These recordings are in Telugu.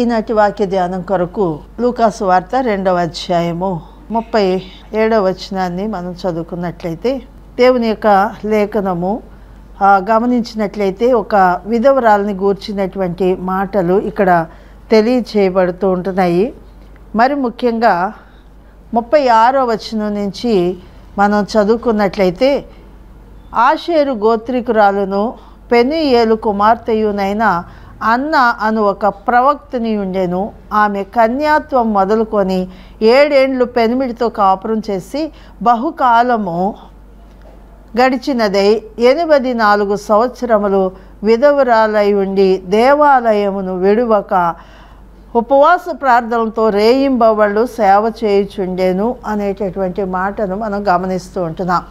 ఈనాటి వాక్య ధ్యానం కొరకు లూకాసు వార్త రెండవ అధ్యాయము ముప్పై ఏడవ వచనాన్ని మనం చదువుకున్నట్లయితే దేవుని యొక్క లేఖనము ఆ, గమనించినట్లయితే ఒక విధవరాలని గూర్చినటువంటి మాటలు ఇక్కడ తెలియచేయబడుతూ ఉంటున్నాయి మరి ముఖ్యంగా ముప్పై ఆరో వచనం నుంచి మనం చదువుకున్నట్లయితే ఆషేరు గోత్రికురాలును పెనుయేలు కుమార్తెయునైన అన్న అను ఒక ప్రవక్తని ఉండెను ఆమె కన్యాత్వం మొదలుకొని ఏడేండ్లు పెనిమిడితో కాపురం చేసి బహుకాలము గడిచినదై ఎనిమిది నాలుగు సంవత్సరములు విధవరాలై ఉండి దేవాలయమును విడువక ఉపవాస ప్రార్థనలతో రేయింబవళ్ళు సేవ చేయుచుండెను అనేటటువంటి మాటను మనం గమనిస్తూ ఉంటున్నాం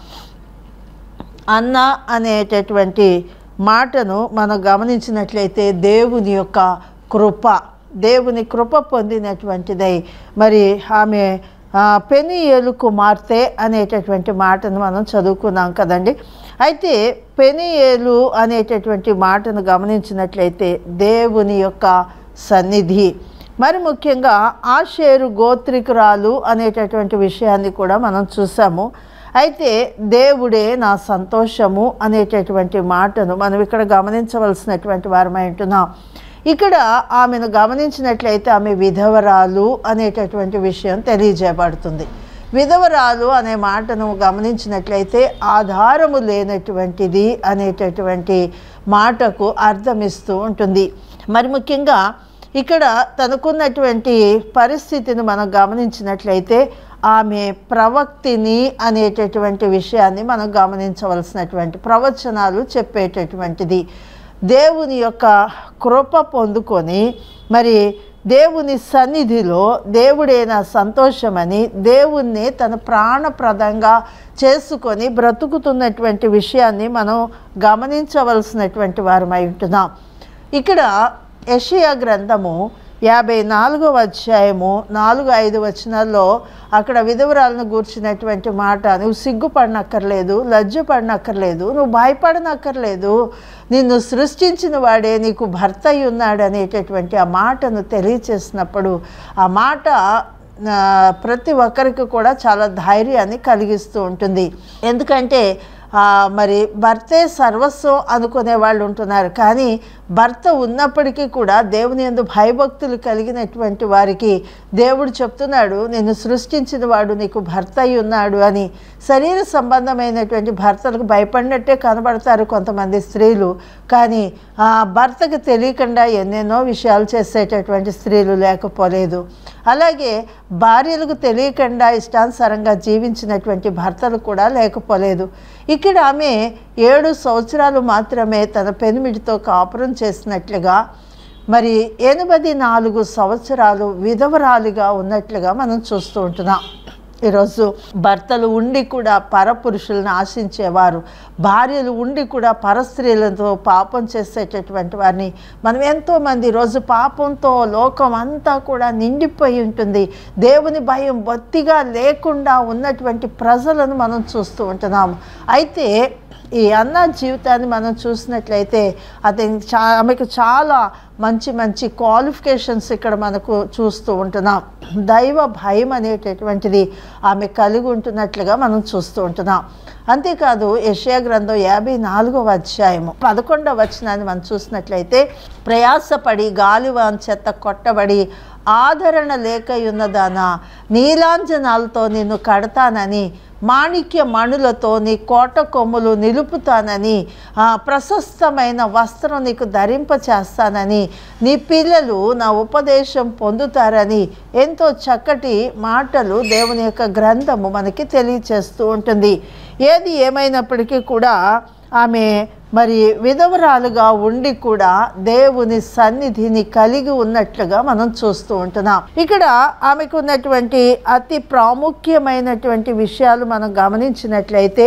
అన్న అనేటటువంటి మాటను మనం గమనించినట్లయితే దేవుని యొక్క కృప దేవుని కృప పొందినటువంటిదై మరి ఆమె ఆ, పెనియేలు కుమార్తె అనేటటువంటి మాటను మనం చదువుకున్నాం కదండి అయితే పెనియేలు అనేటటువంటి మాటను గమనించినట్లయితే దేవుని యొక్క సన్నిధి మరి ముఖ్యంగా ఆషేరు గోత్రికురాలు అనేటటువంటి విషయాన్ని కూడా మనం చూసాము అయితే దేవుడే నా సంతోషము అనేటటువంటి మాటను మనం ఇక్కడ గమనించవలసినటువంటి వారమై ఉంటున్నాం ఇక్కడ ఆమెను గమనించినట్లయితే ఆమె విధవరాలు అనేటటువంటి విషయం తెలియజేయబడుతుంది విధవరాలు అనే మాటను గమనించినట్లయితే ఆధారము లేనటువంటిది అనేటటువంటి మాటకు అర్థమిస్తూ ఉంటుంది మరి ముఖ్యంగా ఇక్కడ తనకున్నటువంటి పరిస్థితిని మనం గమనించినట్లయితే ఆమె ప్రవక్తిని అనేటటువంటి విషయాన్ని మనం గమనించవలసినటువంటి ప్రవచనాలు చెప్పేటటువంటిది దేవుని యొక్క కృప పొందుకొని మరి దేవుని సన్నిధిలో దేవుడే నా సంతోషమని దేవుణ్ణి తన ప్రాణప్రదంగా చేసుకొని బ్రతుకుతున్నటువంటి విషయాన్ని మనం గమనించవలసినటువంటి వారమై ఉంటున్నాం ఇక్కడ యషియా గ్రంథము యాభై నాలుగవ అధ్యాయము నాలుగు ఐదు వచనాల్లో అక్కడ విధవరాలను గూర్చినటువంటి మాట నువ్వు సిగ్గుపడనక్కర్లేదు లజ్జపడనక్కర్లేదు నువ్వు భయపడనక్కర్లేదు నిన్ను సృష్టించిన వాడే నీకు భర్త అయి ఉన్నాడు అనేటటువంటి ఆ మాటను తెలియచేసినప్పుడు ఆ మాట ఆ, ప్రతి ఒక్కరికి కూడా చాలా ధైర్యాన్ని కలిగిస్తూ ఉంటుంది ఎందుకంటే ఆ, మరి భర్తే సర్వస్వం అనుకునే వాళ్ళు ఉంటున్నారు కానీ భర్త ఉన్నప్పటికీ కూడా దేవుని ఎందు భయభక్తులు కలిగినటువంటి వారికి దేవుడు చెప్తున్నాడు నిన్ను సృష్టించిన వాడు నీకు భర్త అయి ఉన్నాడు అని శరీర సంబంధమైనటువంటి భర్తలకు భయపడినట్టే కనబడతారు కొంతమంది స్త్రీలు కానీ ఆ భర్తకు తెలియకుండా ఎన్నెన్నో విషయాలు చేసేటటువంటి స్త్రీలు లేకపోలేదు అలాగే భార్యలకు తెలియకుండా ఇష్టానుసారంగా జీవించినటువంటి భర్తలు కూడా లేకపోలేదు ఇక్కడ ఆమె ఏడు సంవత్సరాలు మాత్రమే తన పెనిమిడితో కాపురం చేసినట్లుగా మరి ఎనిమిది నాలుగు సంవత్సరాలు విధవరాలిగా ఉన్నట్లుగా మనం చూస్తూ ఉంటున్నాం ఈరోజు భర్తలు ఉండి కూడా పరపురుషులను ఆశించేవారు భార్యలు ఉండి కూడా పరస్త్రీలతో పాపం చేసేటటువంటి వారిని మనం ఎంతోమంది ఈరోజు పాపంతో లోకం అంతా కూడా నిండిపోయి ఉంటుంది దేవుని భయం బొత్తిగా లేకుండా ఉన్నటువంటి ప్రజలను మనం చూస్తూ ఉంటున్నాము అయితే ఈ అన్న జీవితాన్ని మనం చూసినట్లయితే అతని చా ఆమెకు చాలా మంచి మంచి క్వాలిఫికేషన్స్ ఇక్కడ మనకు చూస్తూ ఉంటున్నాం దైవ భయం అనేటటువంటిది ఆమె కలిగి ఉంటున్నట్లుగా మనం చూస్తూ ఉంటున్నాం అంతేకాదు యెషయా గ్రంథం యాభై నాలుగవ అధ్యాయము పదకొండవ వచనాన్ని మనం చూసినట్లయితే ప్రయాసపడి గాలివాన్ చెత్త కొట్టబడి ఆదరణ లేక ఉన్నదానా నీలాంజనాలతో నిన్ను కడతానని మాణిక్య మణులతో నీ కోట కొమ్ములు నిలుపుతానని ఆ, ప్రశస్తమైన వస్త్రం నీకు ధరింప చేస్తానని నీ పిల్లలు నా ఉపదేశం పొందుతారని ఎంతో చక్కటి మాటలు దేవుని యొక్క గ్రంథము మనకి తెలియచేస్తూ ఉంటుంది ఏది ఏమైనప్పటికీ కూడా ఆమె మరి విధవరాలుగా ఉండి కూడా దేవుని సన్నిధిని కలిగి ఉన్నట్లుగా మనం చూస్తూ ఉంటున్నాం ఇక్కడ ఆమెకు ఉన్నటువంటి అతి ప్రాముఖ్యమైనటువంటి విషయాలు మనం గమనించినట్లయితే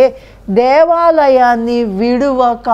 దేవాలయాన్ని విడువక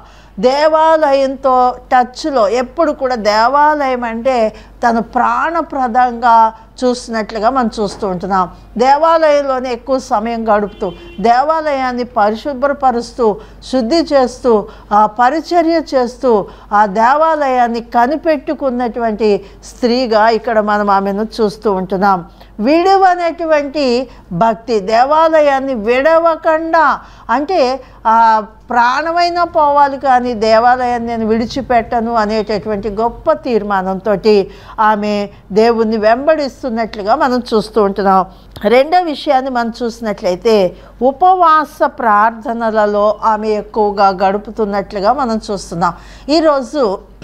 దేవాలయంతో టచ్లో ఎప్పుడు కూడా దేవాలయం అంటే తను ప్రాణప్రదంగా చూస్తున్నట్లుగా మనం చూస్తూ ఉంటున్నాం దేవాలయంలోనే ఎక్కువ సమయం గడుపుతూ దేవాలయాన్ని పరిశుభ్రపరుస్తూ శుద్ధి చేస్తూ ఆ పరిచర్య చేస్తూ ఆ దేవాలయాన్ని కనిపెట్టుకున్నటువంటి స్త్రీగా ఇక్కడ మనం ఆమెను చూస్తూ ఉంటున్నాం విడవనటువంటి భక్తి దేవాలయాన్ని విడవకుండా అంటే ఆ ప్రాణమైనా పోవాలి కానీ దేవాలయాన్ని నేను విడిచిపెట్టను అనేటటువంటి గొప్ప తీర్మానంతో ఆమె దేవుణ్ణి వెంబడిస్తున్నట్లుగా మనం చూస్తూ ఉంటున్నాం రెండో విషయాన్ని మనం చూసినట్లయితే ఉపవాస ప్రార్థనలలో ఆమె ఎక్కువగా గడుపుతున్నట్లుగా మనం చూస్తున్నాం ఈరోజు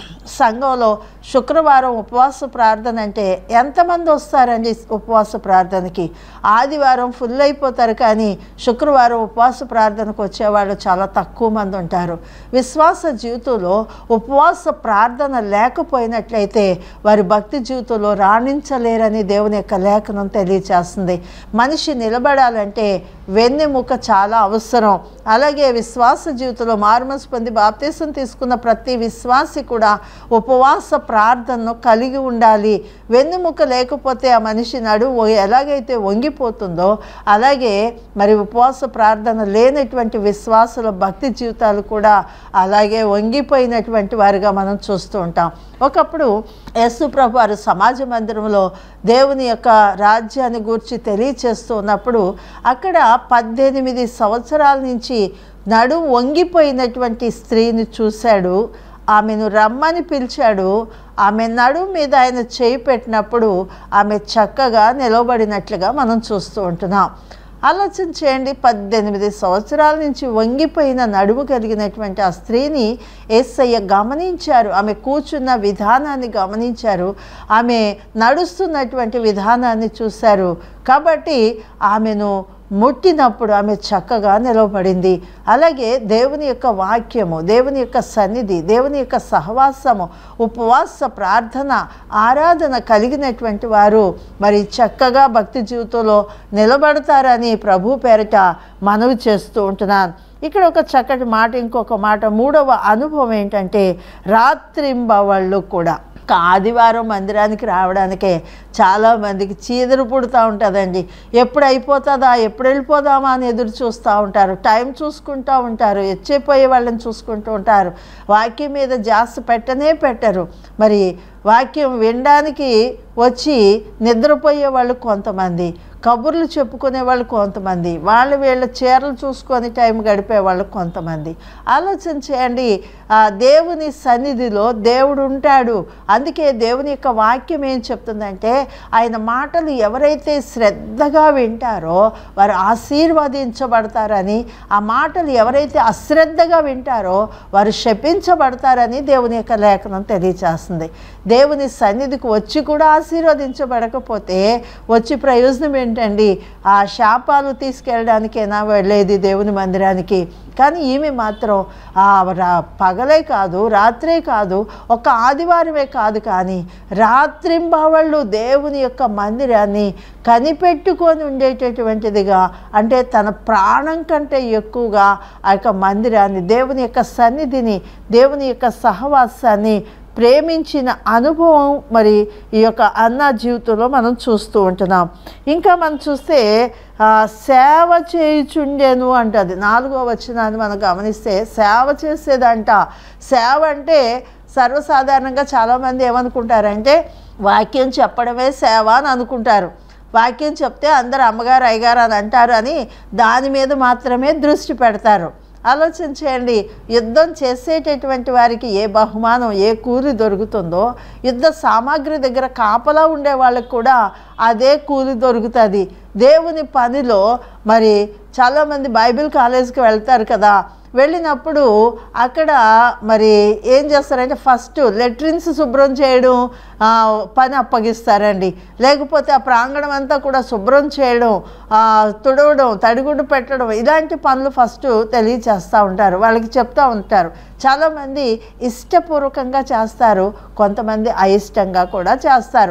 సంఘంలో శుక్రవారం ఉపవాస ప్రార్థన అంటే ఎంతమంది వస్తారండి ఉపవాస ప్రార్థనకి ఆదివారం ఫుల్ అయిపోతారు కానీ శుక్రవారం ఉపవాస ప్రార్థనకు వచ్చేవాళ్ళు చాలా తక్కువ మంది ఉంటారు విశ్వాస జీవితంలో ఉపవాస ప్రార్థన లేకపోయినట్లయితే వారి భక్తి జీవితంలో రాణించలేరని దేవుని యొక్క లేఖనం తెలియచేస్తుంది మనిషి నిలబడాలంటే వెన్నెముక చాలా అవసరం అలాగే విశ్వాస జీవితంలో మారుమనసు పొంది బాప్తీసం తీసుకున్న ప్రతి విశ్వాసి కూడా ఉపవాస ప్రార్థనను కలిగి ఉండాలి వెన్నుముక లేకపోతే ఆ మనిషి నడు ఎలాగైతే వంగిపోతుందో అలాగే మరి ఉపవాస ప్రార్థన లేనటువంటి విశ్వాసుల భక్తి జీవితాలు కూడా అలాగే వంగిపోయినటువంటి వారిగా మనం చూస్తూ ఉంటాం ఒకప్పుడు యేసు ప్రభు వారు సమాజ మందిరంలో దేవుని యొక్క రాజ్యాన్ని గూర్చి తెలియచేస్తూ ఉన్నప్పుడు అక్కడ పద్దెనిమిది సంవత్సరాల నుంచి నడు వంగిపోయినటువంటి స్త్రీని చూశాడు ఆమెను రమ్మని పిలిచాడు ఆమె నడుము మీద ఆయన చేయి పెట్టినప్పుడు ఆమె చక్కగా నిలబడినట్లుగా మనం చూస్తూ ఉంటున్నాం ఆలోచన చేయండి పద్దెనిమిది సంవత్సరాల నుంచి వంగిపోయిన నడుము కలిగినటువంటి ఆ స్త్రీని ఏసయ్య గమనించారు ఆమె కూర్చున్న విధానాన్ని గమనించారు ఆమె నడుస్తున్నటువంటి విధానాన్ని చూశారు కాబట్టి ఆమెను ముట్టినప్పుడు ఆమె చక్కగా నిలవబడింది అలాగే దేవుని యొక్క వాక్యము దేవుని యొక్క సన్నిధి దేవుని యొక్క సహవాసము ఉపవాస ప్రార్థన ఆరాధన కలిగినటువంటి వారు మరి చక్కగా భక్తి జీవితంలో నిలబడతారని ప్రభు పేరిట మనవి చేస్తూ ఉంటున్నాను ఇక్కడ ఒక చక్కటి మాట ఇంకొక మాట మూడవ అనుభవం ఏంటంటే రాత్రింబవళ్ళు కూడా ఒక ఆదివారం మందిరానికి రావడానికే చాలామందికి చీదరు పుడుతూ ఉంటుందండి ఎప్పుడు అయిపోతుందా ఎప్పుడు వెళ్ళిపోదామా అని ఎదురు చూస్తూ ఉంటారు టైం చూసుకుంటూ ఉంటారు ఎచ్చిపోయే వాళ్ళని చూసుకుంటూ ఉంటారు వాక్యం మీద జాస్తి పెట్టనే పెట్టరు మరి వాక్యం వినడానికి వచ్చి నిద్రపోయే వాళ్ళు కొంతమంది కబుర్లు చెప్పుకునే వాళ్ళు కొంతమంది వాళ్ళు వీళ్ళ చీరలు చూసుకొని టైం గడిపే వాళ్ళు కొంతమంది ఆలోచన చేయండి ఆ దేవుని సన్నిధిలో దేవుడు ఉంటాడు అందుకే దేవుని యొక్క వాక్యం ఏం చెప్తుందంటే ఆయన మాటలు ఎవరైతే శ్రద్ధగా వింటారో వారు ఆశీర్వదించబడతారని ఆ మాటలు ఎవరైతే అశ్రద్ధగా వింటారో వారు శపించబడతారని దేవుని యొక్క లేఖనం తెలియచేస్తుంది దేవుని సన్నిధికి వచ్చి కూడా ఆశీర్వదించబడకపోతే వచ్చి ప్రయోజనం ఏంటండి ఆ శాపాలు తీసుకెళ్ళడానికైనా వెళ్ళేది దేవుని మందిరానికి కానీ ఈమె మాత్రం ఆ రా- పగలే కాదు రాత్రే కాదు ఒక ఆదివారమే కాదు కానీ రాత్రింబవళ్ళు దేవుని యొక్క మందిరాన్ని కనిపెట్టుకొని ఉండేటటువంటిదిగా అంటే తన ప్రాణం కంటే ఎక్కువగా ఆ యొక్క మందిరాన్ని దేవుని యొక్క సన్నిధిని దేవుని యొక్క సహవాసాన్ని ప్రేమించిన అనుభవం మరి ఈ యొక్క అన్న జీవితంలో మనం చూస్తూ ఉంటున్నాం ఇంకా మనం చూస్తే ఆ, సేవ చేయుచుండెను అంటది నాలుగో వచనాన్ని మనం గమనిస్తే సేవ చేసేదంట సేవ అంటే సర్వసాధారణంగా చాలామంది ఏమనుకుంటారంటే వాక్యం చెప్పడమే సేవ అని అనుకుంటారు వాక్యం చెప్తే అందరు అమ్మగారు అయ్యగారు అని అంటారు అని దాని మీద మాత్రమే దృష్టి పెడతారు ఆలోచన చేయండి యుద్ధం చేసేటటువంటి వారికి ఏ బహుమానం ఏ కూలి దొరుకుతుందో యుద్ధ సామాగ్రి దగ్గర కాపలా ఉండే వాళ్ళకి కూడా అదే కూలి దొరుకుతుంది దేవుని పనిలో మరి చాలామంది బైబిల్ కాలేజీకి వెళ్తారు కదా వెళ్ళినప్పుడు అక్కడ మరి ఏం చేస్తారంటే ఫస్ట్ లెట్రిన్స్ శుభ్రం చేయడం ఆ, పని అప్పగిస్తారండి లేకపోతే ఆ ప్రాంగణం అంతా కూడా శుభ్రం చేయడం ఆ, తుడవడం తడిగుడ్డు పెట్టడం ఇలాంటి పనులు ఫస్ట్ తెలియచేస్తూ ఉంటారు వాళ్ళకి చెప్తూ ఉంటారు చాలామంది ఇష్టపూర్వకంగా చేస్తారు కొంతమంది అయిష్టంగా కూడా చేస్తారు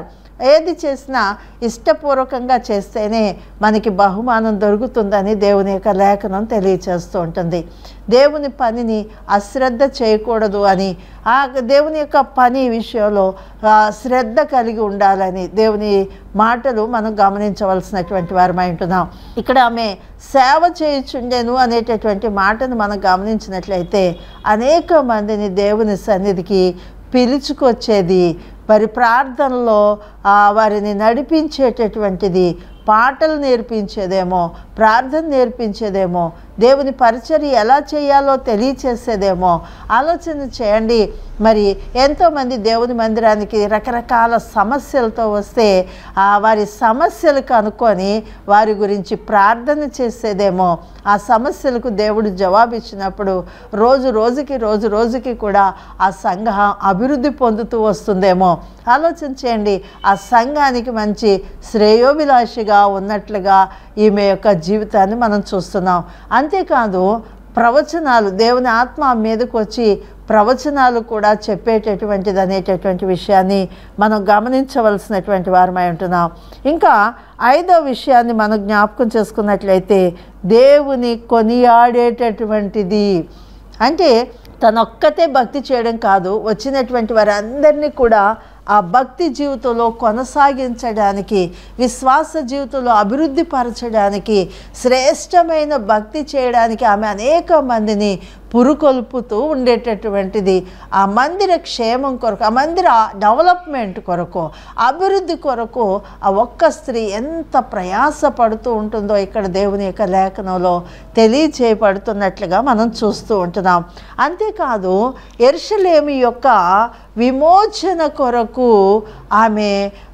ఏది చేసినా ఇష్టపూర్వకంగా చేస్తేనే మనకి బహుమానం దొరుకుతుందని దేవుని యొక్క లేఖనం తెలియచేస్తూ ఉంటుంది దేవుని పనిని అశ్రద్ధ చేయకూడదు అని ఆ దేవుని యొక్క పని విషయంలో ఆ, శ్రద్ధ కలిగి ఉండాలని దేవుని మాటలు మనం గమనించవలసినటువంటి వారమై ఉంటున్నాం ఇక్కడ ఆమె సేవ చేయుచుండెను అనేటటువంటి మాటను మనం గమనించినట్లయితే అనేక మందిని దేవుని సన్నిధికి పిలుచుకొచ్చేది మరి ప్రార్థనలో ఆ, వారిని నడిపించేటటువంటిది పాటలు నేర్పించేదేమో ప్రార్థన నేర్పించేదేమో దేవుని పరిచర్య ఎలా చేయాలో తెలియచేసేదేమో ఆలోచన చేయండి మరి ఎంతోమంది దేవుని మందిరానికి రకరకాల సమస్యలతో వస్తే ఆ వారి సమస్యలు కనుక్కొని వారి గురించి ప్రార్థన చేసేదేమో ఆ సమస్యలకు దేవుడు జవాబు ఇచ్చినప్పుడు రోజు రోజుకి రోజు రోజుకి కూడా ఆ సంఘం అభివృద్ధి పొందుతూ వస్తుందేమో ఆలోచన చేయండి ఆ సంఘానికి మంచి శ్రేయోభిలాషిగా ఉన్నట్లుగా ఈమె యొక్క జీవితాన్ని మనం చూస్తున్నాం అంతేకాదు ప్రవచనాలు దేవుని ఆత్మ ఆమె మీదకు వచ్చి ప్రవచనాలు కూడా చెప్పేటటువంటిది అనేటటువంటి విషయాన్ని మనం గమనించవలసినటువంటి వారమై ఉంటున్నాం ఇంకా ఐదో విషయాన్ని మనం జ్ఞాపకం చేసుకున్నట్లయితే దేవుని కొనియాడేటటువంటిది అంటే తనొక్కతే భక్తి చేయడం కాదు వచ్చినటువంటి వారందరినీ కూడా ఆ భక్తి జీవితంలో కొనసాగించడానికి విశ్వాస జీవితంలో అభివృద్ధి పరచడానికి శ్రేష్టమైన భక్తి చేయడానికి ఆమె అనేక మందిని పురుకొల్పుతూ ఉండేటటువంటిది ఆ మందిర క్షేమం కొరకు ఆ మందిర డెవలప్మెంట్ కొరకు అభివృద్ధి కొరకు ఆ ఒక్క స్త్రీ ఎంత ప్రయాస పడుతూ ఉంటుందో ఇక్కడ దేవుని యొక్క లేఖనంలో తెలియచేయబడుతున్నట్లుగా మనం చూస్తూ ఉంటున్నాం అంతేకాదు ఎర్షలేమి యొక్క విమోచన కొరకు ఆమె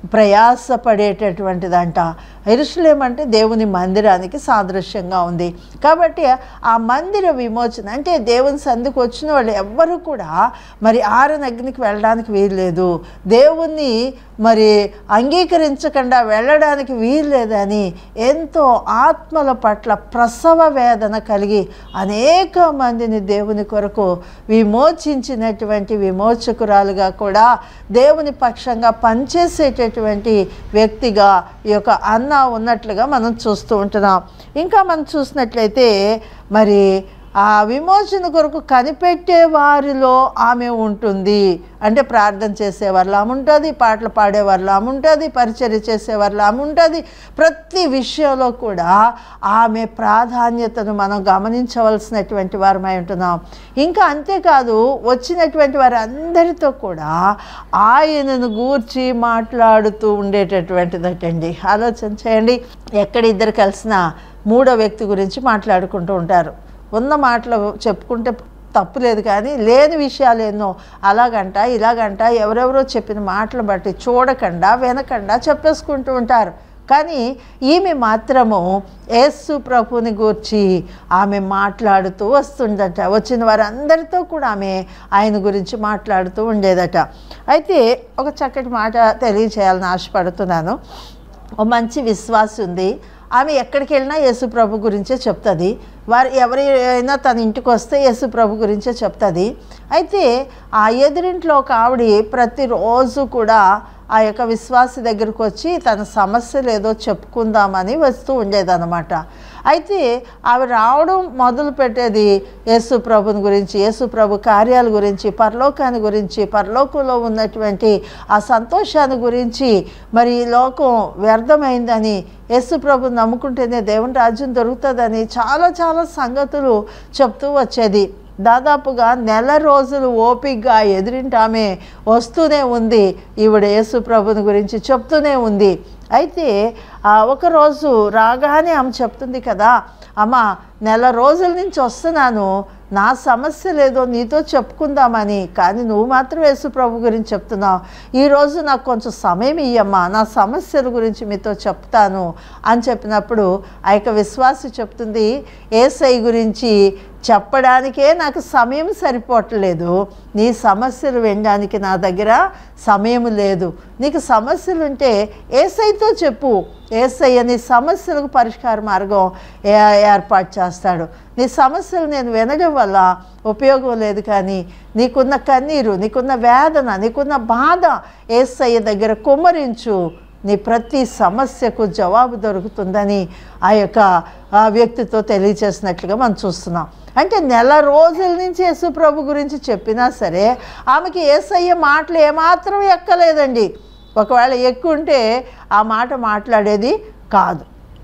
ప్రయాసపడేటటువంటిదంట ఎరుసలేం అంటే దేవుని మందిరానికి సాదృశ్యంగా ఉంది కాబట్టి ఆ మందిర విమోచన అంటే దేవుని సందుకు వచ్చిన వాళ్ళు ఎవ్వరూ కూడా మరి ఆరని అగ్నికి వెళ్ళడానికి వీల్లేదు దేవుణ్ణి మరి అంగీకరించకుండా వెళ్ళడానికి వీల్లేదని ఎంతో ఆత్మల పట్ల ప్రసవ వేదన కలిగి అనేక మందిని దేవుని కొరకు విమోచించినటువంటి విమోచకురాలుగా కూడా దేవుని పక్షంగా పనిచేసేటటువంటి వ్యక్తిగా ఈ యొక్క అన్న ఉన్నట్లుగా మనం చూస్తూ ఉంటున్నాం ఇంకా మనం చూసినట్లయితే మరి ఆ విమోచన కొరకు కనిపెట్టే వారిలో ఆమె ఉంటుంది అంటే ప్రార్థన చేసేవారిలో ఆమె ఉంటుంది పాటలు పాడేవారిలో ఆమె ఉంటుంది పరిచర్య చేసేవారిలో ఆమె ఉంటుంది ప్రతి విషయంలో కూడా ఆమె ప్రాధాన్యతను మనం గమనించవలసినటువంటి వారమై ఉంటున్నాం ఇంకా అంతేకాదు వచ్చినటువంటి వారందరితో కూడా ఆయనను గూర్చి మాట్లాడుతూ ఉండేటటువంటిదటండి ఆలోచన చేయండి ఎక్కడ ఇద్దరు కలిసినా మూడో వ్యక్తి గురించి మాట్లాడుకుంటూ ఉంటారు ఉన్న మాటలు చెప్పుకుంటే తప్పు లేదు కానీ లేని విషయాలు ఎన్నో అలాగంట ఇలాగంట ఎవరెవరో చెప్పిన మాటలు బట్టి చూడకుండా వినకుండా చెప్పేసుకుంటూ ఉంటారు కానీ ఈమె మాత్రము యేసు ప్రభుని గూర్చి ఆమె మాట్లాడుతూ వస్తుందట వచ్చిన వారందరితో కూడా ఆమె ఆయన గురించి మాట్లాడుతూ ఉండేదట అయితే ఒక చక్కటి మాట తెలియచేయాలని ఆశపడుతున్నాను ఓ మంచి విశ్వాసం ఉంది ఆమె ఎక్కడికి వెళ్ళినా యేసు ప్రభు గురించే చెప్తుంది వారు ఎవరైనా తన ఇంటికి వస్తే యేసు ప్రభు గురించే చెప్తుంది అయితే ఆ ఎదురింట్లో ఒక ఆవిడ ప్రతిరోజు కూడా ఆ యొక్క విశ్వాసి దగ్గరకు వచ్చి తన సమస్యలు ఏదో చెప్పుకుందామని వస్తూ ఉండేదన్నమాట అయితే ఆమె రావడం మొదలు పెట్టేది యేసు ప్రభుని గురించి యేసు ప్రభు కార్యాల గురించి పరలోకాన్ని గురించి పరలోకంలో ఉన్నటువంటి ఆ సంతోషాన్ని గురించి మరి ఈ లోకం వ్యర్థమైందని యేసు ప్రభు నమ్ముకుంటేనే దేవుని రాజ్యం దొరుకుతుందని చాలా చాలా సంగతులు చెప్తూ వచ్చేది దాదాపుగా నెల రోజులు ఓపికగా ఎదురింటి ఆమె వస్తూనే ఉంది ఈవిడ యేసు ప్రభుని గురించి చెప్తూనే ఉంది అయితే ఆ, ఒకరోజు రాగానే ఆమె చెప్తుంది కదా అమ్మ నెల రోజుల నుంచి వస్తున్నాను నా సమస్య లేదో నీతో చెప్పుకుందామని కానీ నువ్వు మాత్రం యేసు ప్రభు గురించి చెప్తున్నావు ఈరోజు నాకు కొంచెం సమయం ఇయ్యమ్మా నా సమస్యల గురించి మీతో చెప్తాను అని చెప్పినప్పుడు ఆ యొక్క విశ్వాసి చెప్తుంది ఏసై గురించి చెప్పడానికే నాకు సమయం సరిపోవట్లేదు నీ సమస్యలు వినడానికి నా దగ్గర సమయం లేదు నీకు సమస్యలు ఉంటే ఏసైతో చెప్పు ఏసయ్య నీ సమస్యలకు పరిష్కార మార్గం ఏ- ఏర్పాటు చేస్తాడు నీ సమస్యలు నేను వినడం వల్ల ఉపయోగం లేదు కానీ నీకున్న కన్నీరు నీకున్న వేదన నీకున్న బాధ ఏసయ్య దగ్గర కుమ్మరించు నీ ప్రతి సమస్యకు జవాబు దొరుకుతుందని ఆ యొక్క ఆ వ్యక్తితో తెలియచేసినట్లుగా మనం చూస్తున్నాం అంటే నెల రోజుల నుంచి యేసు ప్రభు గురించి చెప్పినా సరే ఆమెకి ఏసయ్య మాటలు ఏమాత్రం ఎక్కలేదండి ఒకవేళ ఎక్కుంటే ఆ మాట మాట్లాడేది కాదు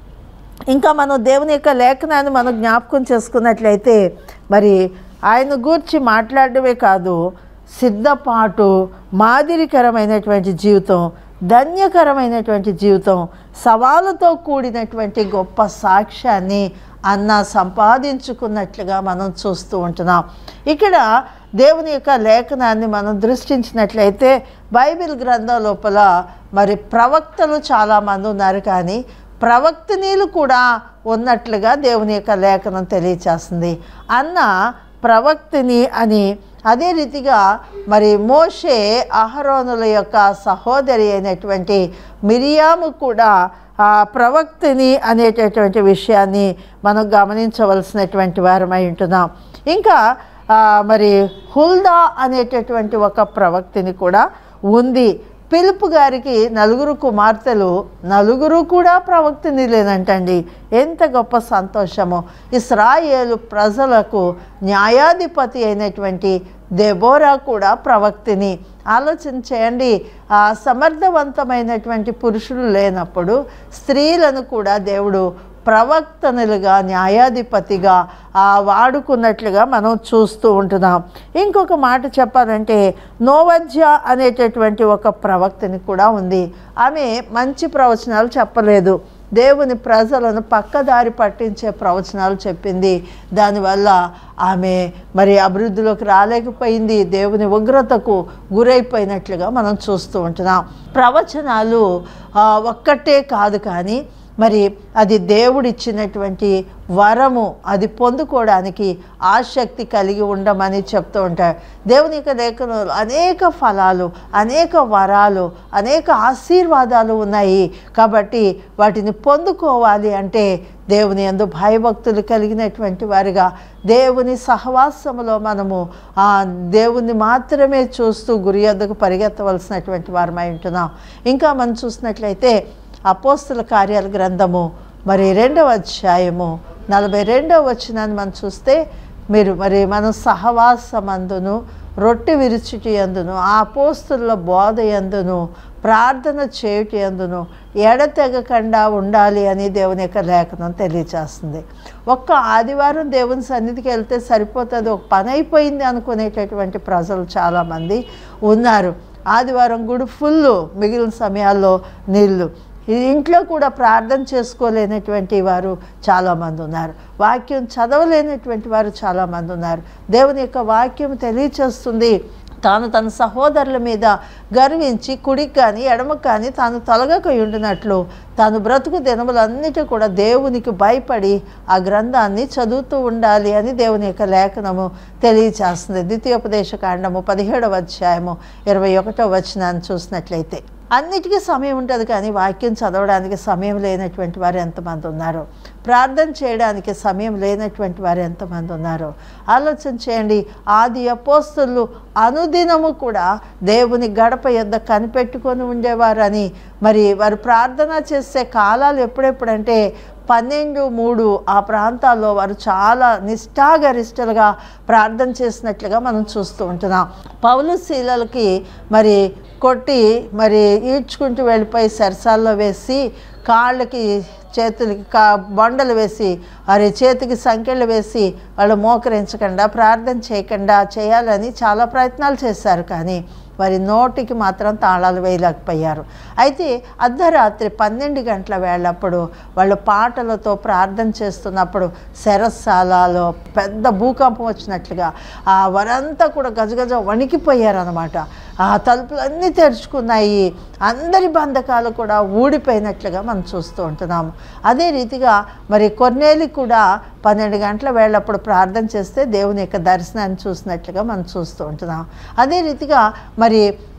ఇంకా మనం దేవుని యొక్క లేఖనాన్ని మనం జ్ఞాపకం చేసుకున్నట్లయితే మరి ఆయన గూర్చి మాట్లాడడమే కాదు సిద్ధపాటు మాదిరికరమైనటువంటి జీవితం ధన్యకరమైనటువంటి జీవితం సవాలుతో కూడినటువంటి గొప్ప సాక్ష్యాన్ని అన్న సంపాదించుకున్నట్లుగా మనం చూస్తూ ఉంటున్నాం ఇక్కడ దేవుని యొక్క లేఖనాన్ని మనం దృష్టించినట్లయితే బైబిల్ గ్రంథం లోపల మరి ప్రవక్తలు చాలామంది ఉన్నారు కానీ ప్రవక్తనీలు కూడా ఉన్నట్లుగా దేవుని యొక్క లేఖనం తెలియచేస్తుంది అన్న ప్రవక్తిని అని అదే రీతిగా మరి మోషే అహరోనుల యొక్క సహోదరి అయినటువంటి మిరియాము కూడా ఆ ప్రవక్తిని అనేటటువంటి విషయాన్ని మనం గమనించవలసినటువంటి వారమై ఉంటున్నాం ఇంకా ఆ, మరి హుల్దా అనేటటువంటి ఒక ప్రవక్తిని కూడా ఉంది పిలుపు గారికి నలుగురు కుమార్తెలు నలుగురు కూడా ప్రవక్తిని లేనంటండి ఎంత గొప్ప సంతోషమో ఇస్రాయేలు ప్రజలకు న్యాయాధిపతి అయినటువంటి దెబోరా కూడా ప్రవక్తిని ఆలోచన చేయండి ఆ సమర్థవంతమైనటువంటి పురుషులు లేనప్పుడు స్త్రీలను కూడా దేవుడు ప్రవక్తనులుగా న్యాయాధిపతిగా ఆ, వాడుకున్నట్లుగా మనం చూస్తూ ఉంటున్నాం ఇంకొక మాట చెప్పాలంటే నోవజ్య అనేటటువంటి ఒక ప్రవక్తని కూడా ఉంది ఆమె మంచి ప్రవచనాలు చెప్పలేదు దేవుని ప్రజలను పక్కదారి పట్టించే ప్రవచనాలు చెప్పింది దానివల్ల ఆమె మరి అభివృద్ధిలోకి రాలేకపోయింది దేవుని ఉగ్రతకు గురైపోయినట్లుగా మనం చూస్తూ ఉంటున్నాం ప్రవచనాలు ఆ, ఒక్కటే కాదు కానీ మరి అది దేవుడిచ్చినటువంటి వరము అది పొందుకోవడానికి ఆసక్తి కలిగి ఉండమని చెప్తూ ఉంటారు దేవుని యొక్క లేఖనంలో అనేక ఫలాలు అనేక వరాలు అనేక ఆశీర్వాదాలు ఉన్నాయి కాబట్టి వాటిని పొందుకోవాలి అంటే దేవుని ఎందు భయభక్తులు కలిగినటువంటి వారిగా దేవుని సహవాసములో మనము ఆ దేవుని మాత్రమే చూస్తూ గురి యొద్దకు పరిగెత్తవలసినటువంటి వారమై ఉంటున్నాం ఇంకా మనం చూసినట్లయితే అపోస్తుల కార్యాల గ్రంథము మరి రెండవ అధ్యాయము నలభై రెండవ వచనాన్ని మనం చూస్తే మీరు మరి మనం సహవాసమందును రొట్టె విరుచుటి అందును ఆ అపోస్తుల బోధ ఎందును ప్రార్థన చేయుటి అందును ఎడతెగకుండా ఉండాలి అని దేవుని యొక్క లేఖనం తెలియచేస్తుంది ఒక్క ఆదివారం దేవుని సన్నిధికి వెళ్తే సరిపోతుంది ఒక పని అయిపోయింది అనుకునేటటువంటి ప్రజలు చాలామంది ఉన్నారు ఆదివారం గుడి ఫుల్ మిగిలిన సమయాల్లో నీళ్ళు ఈ ఇంట్లో కూడా ప్రార్థన చేసుకోలేనటువంటి వారు చాలామంది ఉన్నారు వాక్యం చదవలేనటువంటి వారు చాలామంది ఉన్నారు దేవుని యొక్క వాక్యం తెలియచేస్తుంది తాను తన సహోదరుల మీద గర్వించి కుడికి కానీ ఎడమకు కానీ తాను తొలగక ఉండినట్లు తాను బ్రతుకు దినములన్నిటి కూడా దేవునికి భయపడి ఆ గ్రంథాన్ని చదువుతూ ఉండాలి అని దేవుని యొక్క లేఖనము తెలియచేస్తుంది ద్వితీయోపదేశ కాండము పదిహేడవ అధ్యాయము ఇరవై ఒకటో వచనాన్ని చూసినట్లయితే అన్నిటికీ సమయం ఉంటుంది కానీ వాక్యం చదవడానికి సమయం లేనటువంటి వారు ఎంతమంది ఉన్నారు ప్రార్థన చేయడానికి సమయం లేనటువంటి వారు ఎంతమంది ఉన్నారు ఆలోచన చేయండి ఆది అపోస్తులు అనుదినము కూడా దేవుని గడప యొద్ద కనిపెట్టుకొని ఉండేవారని మరి వారు ప్రార్థన చేసే కాలాలు ఎప్పుడెప్పుడంటే పన్నెండు మూడు ఆ ప్రాంతాల్లో వారు చాలా నిష్ఠాగరిష్టలుగా ప్రార్థన చేసినట్లుగా మనం చూస్తూ ఉంటున్నాం పౌలు శీలలకి మరి కొట్టి మరి ఈడ్చుకుంటూ వెళ్ళిపోయి సరసాల్లో వేసి కాళ్ళకి చేతులకి కా బొండలు వేసి వారి చేతికి సంఖ్యలు వేసి వాళ్ళు మోకరించకుండా ప్రార్థన చేయకుండా చేయాలని చాలా ప్రయత్నాలు చేశారు కానీ వారి నోటికి మాత్రం తాళాలు వేయలేకపోయారు అయితే అర్ధరాత్రి పన్నెండు గంటల వేళప్పుడు వాళ్ళు పాటలతో ప్రార్థన చేస్తున్నప్పుడు శరస్సాలలో పెద్ద భూకంపం వచ్చినట్లుగా ఆ వారంతా కూడా గజగజ వణికిపోయారనమాట ఆ తలుపులన్నీ తెరుచుకున్నాయి అందరి బంధకాలు కూడా ఊడిపోయినట్లుగా మనం చూస్తూ ఉంటున్నాము అదే రీతిగా మరి కొన్నేళ్ళు కూడా పన్నెండు గంటల వేళప్పుడు ప్రార్థన చేస్తే దేవుని యొక్క దర్శనాన్ని చూసినట్లుగా మనం చూస్తూ ఉంటున్నాం అదే రీతిగా మరి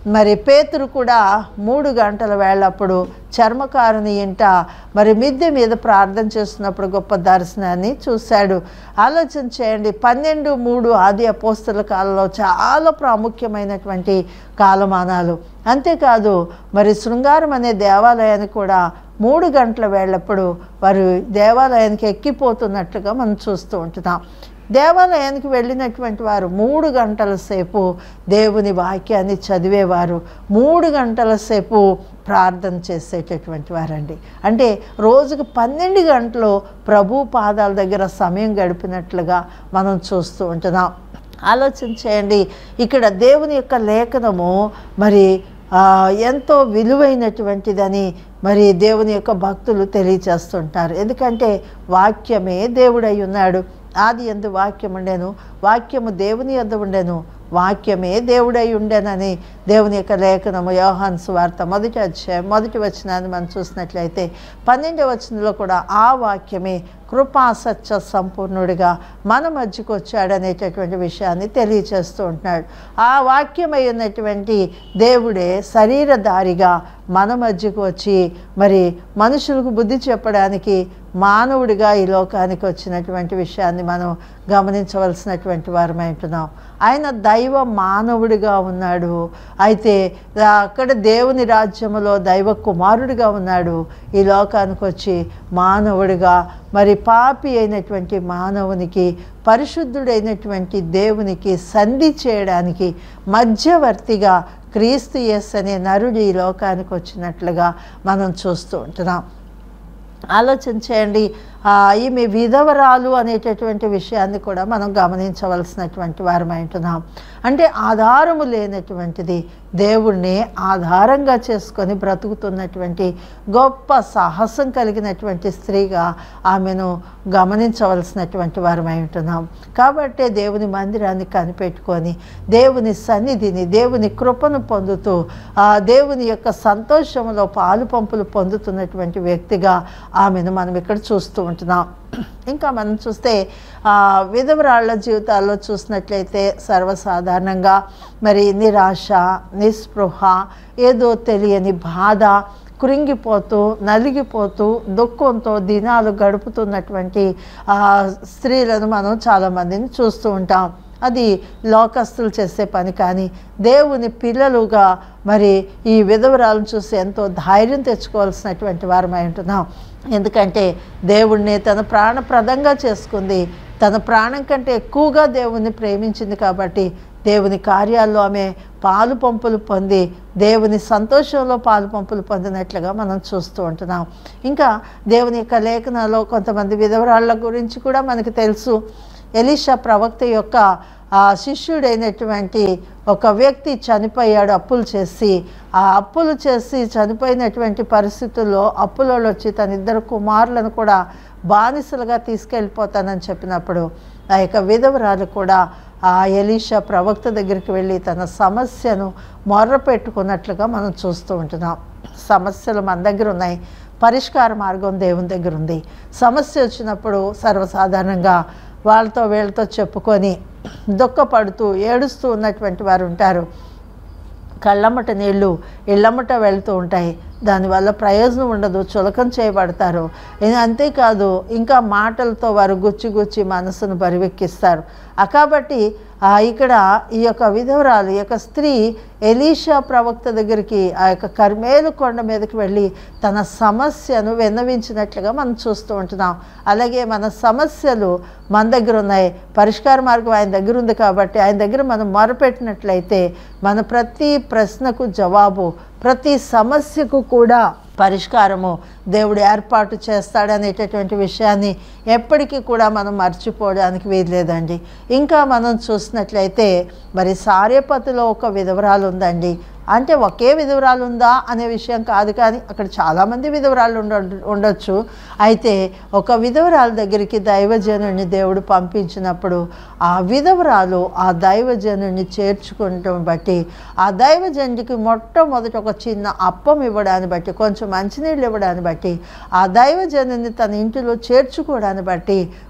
మరి పేతురు కూడా మూడు గంటల వేళప్పుడు చర్మకారుని ఇంట మరి మిద్దె మీద ప్రార్థన చేస్తున్నప్పుడు గొప్ప దర్శనాన్ని చూశాడు ఆలోచన చేయండి పన్నెండు మూడు ఆది అపోస్తుల కాలంలో చాలా ప్రాముఖ్యమైనటువంటి కాలమానాలు అంతేకాదు మరి శృంగారం అనే దేవాలయాన్ని కూడా మూడు గంటల వేళప్పుడు వారు దేవాలయానికి ఎక్కిపోతున్నట్లుగా మనం చూస్తూ ఉంటున్నాం దేవాలయానికి వెళ్ళినటువంటి వారు మూడు గంటల సేపు దేవుని వాక్యాన్ని చదివేవారు మూడు గంటల సేపు ప్రార్థన చేసేటటువంటి వారండి అంటే రోజుకు పన్నెండు గంటలు ప్రభు పాదాల దగ్గర సమయం గడిపినట్లుగా మనం చూస్తూ ఉంటున్నాం ఆలోచన చేయండి ఇక్కడ దేవుని యొక్క లేఖనము మరి ఆ, ఎంతో విలువైనటువంటిదని మరి దేవుని యొక్క భక్తులు తెలియచేస్తుంటారు ఎందుకంటే వాక్యమే దేవుడై ఉన్నాడు ఆది ఎందు వాక్యం ఉండెను వాక్యము దేవుని యొద్ద ఉండెను వాక్యమే దేవుడై ఉండెనని దేవుని యొక్క లేఖనము యోహాన్ సువార్త మొదటి అధ్యాయం మొదటి వచనాన్ని మనం చూసినట్లయితే పన్నెండవ వచనంలో కూడా ఆ వాక్యమే కృపా సత్య సంపూర్ణుడిగా మన మధ్యకు వచ్చాడనేటటువంటి విషయాన్ని తెలియచేస్తూ ఉంటున్నాడు ఆ వాక్యమై ఉన్నటువంటి దేవుడే శరీరధారిగా మన మధ్యకు వచ్చి మరి మనుషులకు బుద్ధి చెప్పడానికి మానవుడిగా ఈ లోకానికి వచ్చినటువంటి విషయాన్ని మనం గమనించవలసినటువంటి వారమై ఉంటున్నాం ఆయన దైవ మానవుడిగా ఉన్నాడు అయితే అక్కడ దేవుని రాజ్యములో దైవ కుమారుడిగా ఉన్నాడు ఈ లోకానికి వచ్చి మానవుడిగా మరి పాపి అయినటువంటి మానవునికి పరిశుద్ధుడైనటువంటి దేవునికి సంధి చేయడానికి మధ్యవర్తిగా క్రీస్తు యస్ అనే నరుడు ఈ లోకానికి వచ్చినట్లుగా మనం చూస్తూ ఉంటున్నాం ఆలోచన చేయండి ఆ, ఈమె విధవరాలు అనేటటువంటి విషయాన్ని కూడా మనం గమనించవలసినటువంటి వారమై ఉంటున్నాం అంటే ఆధారము లేనటువంటిది దేవుణ్ణి ఆధారంగా చేసుకొని బ్రతుకుతున్నటువంటి గొప్ప సాహసం కలిగినటువంటి స్త్రీగా ఆమెను గమనించవలసినటువంటి వారమై ఉంటున్నాం కాబట్టే దేవుని మందిరాన్ని కనిపెట్టుకొని దేవుని సన్నిధిని దేవుని కృపను పొందుతూ ఆ దేవుని యొక్క సంతోషంలో పాలు పంపులు పొందుతున్నటువంటి వ్యక్తిగా ఆమెను మనం ఇక్కడ చూస్తూ ఉంటున్నాం ఇంకా మనం చూస్తే ఆ, విధవరాళ్ళ జీవితాల్లో చూసినట్లయితే సర్వసాధారణంగా మరి నిరాశ నిస్పృహ ఏదో తెలియని బాధ కృంగిపోతూ నలిగిపోతూ దుఃఖంతో దినాలు గడుపుతున్నటువంటి ఆ, స్త్రీలను మనం చాలామందిని చూస్తూ ఉంటాం అది లోకస్తులు చేసే పని కానీ దేవుని పిల్లలుగా మరి ఈ విధవరాలను చూసి ఎంతో ధైర్యం తెచ్చుకోవాల్సినటువంటి వారమై ఉంటున్నాం ఎందుకంటే దేవుణ్ణి తన ప్రాణప్రదంగా చేసుకుంది తన ప్రాణం కంటే ఎక్కువగా దేవుణ్ణి ప్రేమించింది కాబట్టి దేవుని కార్యాల్లో ఆమె పాలు పంపులు పొంది దేవుని సంతోషంలో పాలు పంపులు పొందినట్లుగా మనం చూస్తూ ఉంటున్నాం ఇంకా దేవుని యొక్క లేఖనాల్లో కొంతమంది విధవరాళ్ళ గురించి కూడా మనకు తెలుసు ఎలీషా ప్రవక్త యొక్క ఆ శిష్యుడైనటువంటి ఒక వ్యక్తి చనిపోయాడు అప్పులు చేసి ఆ అప్పులు చేసి చనిపోయినటువంటి పరిస్థితుల్లో అప్పులలో వచ్చి తన ఇద్దరు కుమారులను కూడా బానిసలుగా తీసుకెళ్ళిపోతానని చెప్పినప్పుడు ఆ యొక్క విధవరాలు కూడా ఆ ఎలీషా ప్రవక్త దగ్గరికి వెళ్ళి తన సమస్యను మొర్ర పెట్టుకున్నట్లుగా మనం చూస్తూ ఉంటున్నాం సమస్యలు మన దగ్గర ఉన్నాయి పరిష్కార మార్గం దేవుని దగ్గర ఉంది సమస్య వచ్చినప్పుడు సర్వసాధారణంగా వాళ్ళతో వీళ్ళతో చెప్పుకొని దుఃఖపడుతూ ఏడుస్తూ ఉన్నటువంటి వారు ఉంటారు కళ్ళమ్మట నీళ్ళు ఇళ్ళమ్మట వెళ్తూ ఉంటాయి దానివల్ల ప్రయోజనం ఉండదు చులకం చేయబడతారు ఇది అంతేకాదు ఇంకా మాటలతో వారు గుచ్చి గుచ్చి మనసును బరివెక్కిస్తారు ఆ కాబట్టి ఆ ఇక్కడ ఈ యొక్క విధవరాలు ఈ యొక్క స్త్రీ ఎలీషా ప్రవక్త దగ్గరికి ఆ యొక్క కర్మేలు కొండ మీదకి వెళ్ళి తన సమస్యను విన్నవించినట్లుగా మనం చూస్తూ ఉంటున్నాం అలాగే మన సమస్యలు మన దగ్గర ఉన్నాయి పరిష్కార మార్గం ఆయన దగ్గర ఉంది కాబట్టి ఆయన దగ్గర మనం మొరపెట్టినట్లయితే మన ప్రతి ప్రశ్నకు జవాబు ప్రతి సమస్యకు కూడా పరిష్కారము దేవుడు ఏర్పాటు చేస్తాడనేటటువంటి విషయాన్ని ఎప్పటికీ కూడా మనం మర్చిపోవడానికి వీల్లేదండి ఇంకా మనం చూసినట్లయితే మరి సారేపతిలో ఒక విధవరాలు ఉందండి అంటే ఒకే విధవరాలు ఉందా అనే విషయం కాదు కానీ అక్కడ చాలామంది విధవరాలు ఉండ ఉండొచ్చు అయితే ఒక విధవరాలు దగ్గరికి దైవజనుడిని దేవుడు పంపించినప్పుడు ఆ విధవరాలు ఆ దైవజనుడిని చేర్చుకుంటాం బట్టి ఆ దైవజనుడికి మొట్టమొదటి ఒక చిన్న అప్పం ఇవ్వడాన్ని బట్టి కొంచెం మంచినీళ్ళు ఇవ్వడాన్ని బట్టి ఆ దైవజనుని తన ఇంటిలో చేర్చుకోవడాన్ని బట్టి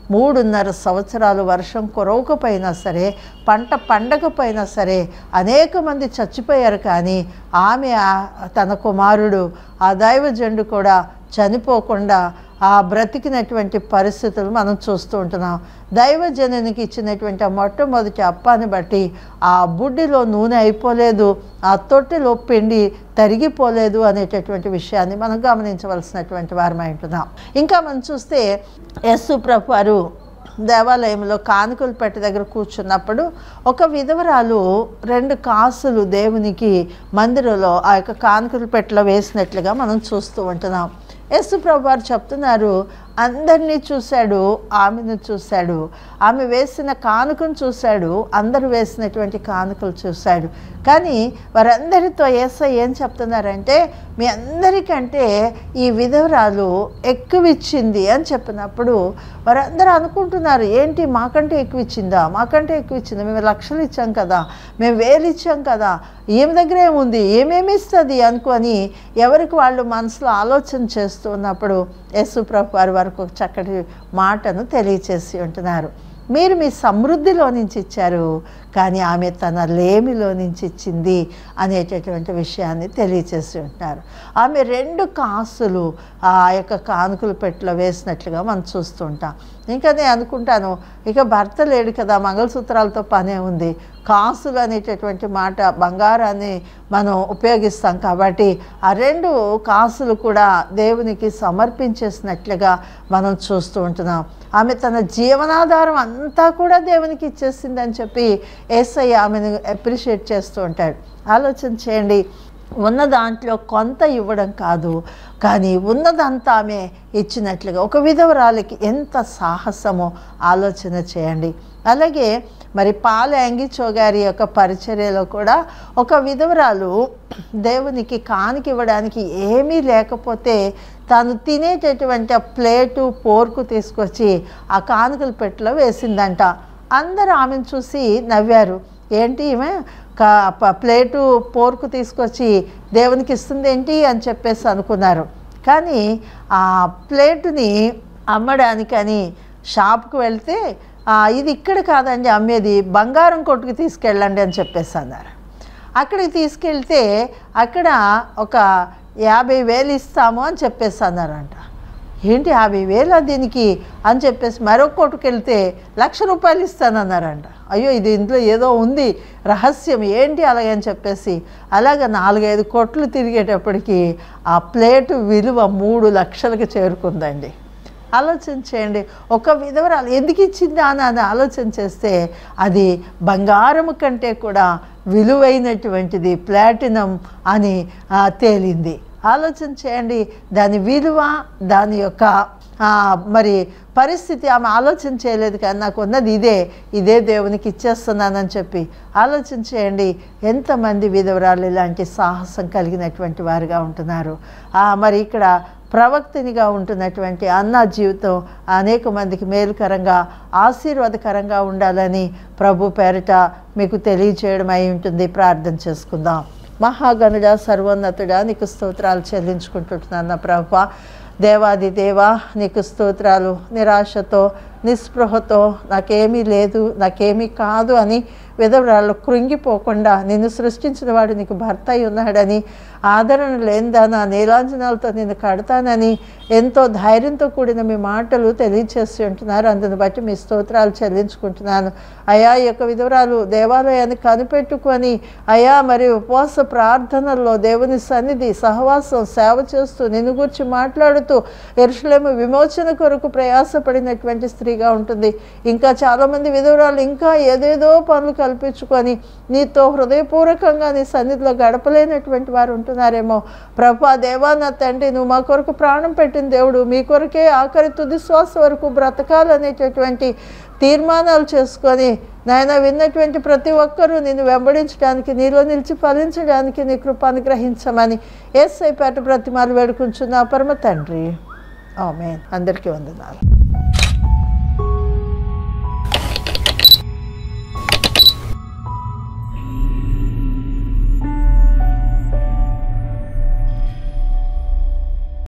మూడున్నర సంవత్సరాలు వర్షం కురవకపోయినా సరే పంట పండకపోయినా సరే అనేక మంది చచ్చిపోయారు కానీ ఆమె ఆ- తన కుమారుడు ఆ దైవజండు కూడా చనిపోకుండా ఆ బ్రతికినటువంటి పరిస్థితులు మనం చూస్తూ ఉంటున్నాం దైవజనునికి ఇచ్చినటువంటి ఆ మొట్టమొదటి అప్పాన్ని బట్టి ఆ బుడ్డిలో నూనె అయిపోలేదు ఆ తొట్టెలో పిండి తరిగిపోలేదు అనేటటువంటి విషయాన్ని మనం గమనించవలసినటువంటి వారమై ఉంటున్నాం ఇంకా మనం చూస్తే యస్సు ప్రభు వారు దేవాలయంలో కానుకలు పెట్టి దగ్గర కూర్చున్నప్పుడు ఒక విధవరాలు రెండు కాసులు దేవునికి మందిరంలో ఆ యొక్క కానుకలు పెట్టెలో వేసినట్లుగా మనం చూస్తూ ఉంటున్నాం యేసు ప్రభు వారు చెప్తున్నారు అందరినీ చూశాడు ఆమెను చూశాడు ఆమె వేసిన కానుకను చూశాడు అందరూ వేసినటువంటి కానుకలు చూశాడు కానీ వారందరితో ఏసై ఏం చెప్తున్నారంటే మీ అందరికంటే ఈ విధవరాలు ఎక్కువ ఇచ్చింది అని చెప్పినప్పుడు వారందరూ అనుకుంటున్నారు ఏంటి మాకంటే ఎక్కువ ఇచ్చిందా మాకంటే ఎక్కువ ఇచ్చిందా మేము లక్షలు ఇచ్చాం కదా మేము వేలు ఇచ్చాం కదా ఈమె దగ్గర ఏముంది ఏమేమి ఇస్తుంది అనుకొని ఎవరికి వాళ్ళు మనసులో ఆలోచన చేస్తూ ఉన్నప్పుడు యేసు ప్రభు వారి వరకు ఒక చక్కటి మాటను తెలియచేసి ఉంటున్నారు మీరు మీ సమృద్ధిలో నుంచి ఇచ్చారు కానీ ఆమె తన లేమిలో నుంచి ఇచ్చింది అనేటటువంటి విషయాన్ని తెలియచేసి ఉంటున్నారు ఆమె రెండు కాసులు ఆ యొక్క కానుకలు పెట్టిలో వేసినట్లుగా మనం చూస్తుంటాం ఇంకా నేను అనుకుంటాను ఇక భర్త లేడు కదా మంగళసూత్రాలతో పనే ఉంది కాసులు అనేటటువంటి మాట బంగారాన్ని మనం ఉపయోగిస్తాం కాబట్టి ఆ రెండు కాసులు కూడా దేవునికి సమర్పించేసినట్లుగా మనం చూస్తూ ఉంటున్నాం ఆమె తన జీవనాధారం అంతా కూడా దేవునికి ఇచ్చేసిందని చెప్పి ఏసై ఆమెను అప్రిషియేట్ చేస్తూ ఉంటాడు ఆలోచన చేయండి ఉన్న దాంట్లో కొంత ఇవ్వడం కాదు కానీ ఉన్నదంతా ఆమె ఇచ్చినట్లుగా ఒక విధవరాలకి ఎంత సాహసమో ఆలోచన చేయండి అలాగే మరి పాల యాంగిచో గారి యొక్క పరిచర్యలో కూడా ఒక విధవరాలు దేవునికి కానుక ఇవ్వడానికి ఏమీ లేకపోతే తాను తినేటటువంటి ఆ ప్లేటు పోర్కు తీసుకొచ్చి ఆ కానుకల పెట్టెలో వేసిందంట అందరూ ఆమెను చూసి నవ్వారు ఏంటి ఈమె కా ప- ప్లేటు పోర్కు తీసుకొచ్చి దేవునికి ఇస్తుంది ఏంటి అని చెప్పేసి అనుకున్నారు కానీ ఆ ప్లేటుని అమ్మడానికని షాప్కి వెళ్తే "ఆ, ఇది ఇక్కడ కాదండి అమ్మేది బంగారం కొట్టుకు తీసుకెళ్ళండి అని చెప్పేసి అన్నారు అక్కడికి తీసుకెళ్తే అక్కడ ఒక యాభై వేలు ఇస్తాము అని చెప్పేసి అన్నారంట ఏంటి యాభై వేలు దీనికి అని చెప్పేసి మరొక కొట్టుకు వెళ్తే లక్ష రూపాయలు ఇస్తానన్నారంట అయ్యో ఇది ఇంట్లో ఏదో ఉంది రహస్యం ఏంటి అలాగని చెప్పేసి అలాగ నాలుగైదు కొట్లు తిరిగేటప్పటికి ఆ ప్లేటు విలువ మూడు లక్షలకు చేరుకుందండి ఆలోచన చేయండి ఒక విధవరాలు ఎందుకు ఇచ్చిందా అని అని ఆలోచన చేస్తే అది బంగారం కంటే కూడా విలువైనటువంటిది ప్లాటినం అని ఆ, తేలింది ఆలోచన చేయండి దాని విలువ దాని యొక్క ఆ, మరి పరిస్థితి ఆమె ఆలోచన చేయలేదు కానీ నాకు ఉన్నది ఇదే ఇదే దేవునికి ఇచ్చేస్తున్నానని చెప్పి ఆలోచన చేయండి ఎంతమంది విధవరాలు ఇలాంటి సాహసం కలిగినటువంటి వారుగా ఉంటున్నారు ఆ, మరి ఇక్కడ ప్రవక్తినిగా ఉంటున్నటువంటి అన్న జీవితం అనేక మందికి మేలుకరంగా ఆశీర్వాదకరంగా ఉండాలని ప్రభు పేరిట మీకు తెలియచేయడం అయి ఉంటుంది ప్రార్థన చేసుకుందాం మహాగణుడ సర్వోన్నతుడా నీకు స్తోత్రాలు చెల్లించుకుంటుంటున్నాను నా ప్రభు దేవాది దేవా నీకు స్తోత్రాలు నిరాశతో నిస్పృహతో నాకేమీ లేదు నాకేమీ కాదు అని విధవరాళ్ళు కృంగిపోకుండా నిన్ను సృష్టించిన వాడు నీకు భర్త అయి ఉన్నాడని ఆదరణ లేనిదానా నీలాంజనాలతో నిన్ను కడతానని ఎంతో ధైర్యంతో కూడిన మీ మాటలు తెలియచేసి ఉంటున్నారు అందుని బట్టి మీ స్తోత్రాలు చెల్లించుకుంటున్నాను అయా ఈ యొక్క విధవరాలు దేవాలయాన్ని కనిపెట్టుకొని అయా మరి ఉపవాస ప్రార్థనల్లో దేవుని సన్నిధి సహవాసం సేవ చేస్తూ నిన్ను గురించి మాట్లాడుతూ ఎరుషులేము విమోచన కొరకు ప్రయాసపడినటువంటి స్త్రీగా ఉంటుంది ఇంకా చాలామంది విధవరాలు ఇంకా ఏదేదో పనులు కల్పించుకొని నీతో హృదయపూర్వకంగా నీ సన్నిధిలో గడపలేనటువంటి వారు ఉంటున్నారేమో ప్రభా దేవా నా తండ్రి నువ్వు మా కొరకు ప్రాణం పెట్టిన దేవుడు మీ కొరకే ఆఖరి తుది శ్వాస వరకు బ్రతకాలనేటటువంటి తీర్మానాలు చేసుకొని నాయన విన్నటువంటి ప్రతి ఒక్కరూ నిన్ను వెంబడించడానికి నీలో నిలిచి ఫలించడానికి నీ కృప అనుగ్రహించమని ఏసై పేట ప్రతిమాలు వేడుకుంటున్న పరమ తండ్రి ఆమె అందరికీ వందనాలు